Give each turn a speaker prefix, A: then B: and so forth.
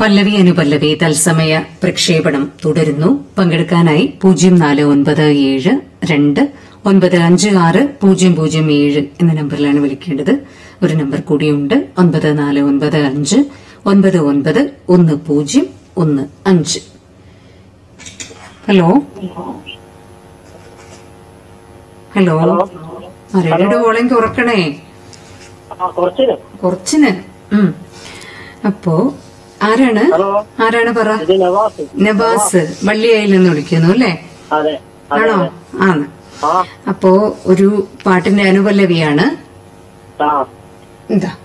A: പല്ലവി അനുപല്ലവി തത്സമയ പ്രക്ഷേപണം തുടരുന്നു പങ്കെടുക്കാനായി പൂജ്യം നാല് ഒൻപത് ഏഴ് രണ്ട് ഒൻപത് അഞ്ച് ആറ് പൂജ്യം പൂജ്യം ഏഴ് എന്ന നമ്പറിലാണ് വിളിക്കേണ്ടത് ഒരു നമ്പർ കൂടിയുണ്ട് ഒൻപത് നാല് ഒൻപത് അഞ്ച് ഒൻപത് ഒൻപത് ഒന്ന് പൂജ്യം ഒന്ന് അഞ്ച് ഹലോ ഹലോ ആ റേഡിയോയുടെ വോളിയം കുറക്കണേ
B: ആ കുറച്ചിന്
A: കുറച്ചിന് ഉം. അപ്പോ ആരാണ്
B: ഹലോ
A: ആരാണ് പറ
B: ഇത് നവാസ്
A: നബാസ് വള്ളിയായിൽ നിന്ന് വിളിക്കുന്നു അല്ലേ
B: അതെ അതെ
A: ആണോ
B: അതെ.
A: ആണ്
B: ആ
A: അപ്പോ ഒരു പാട്ടിന്റെ അനുപല്ലവിയാണ്
B: ആ
A: എന്താ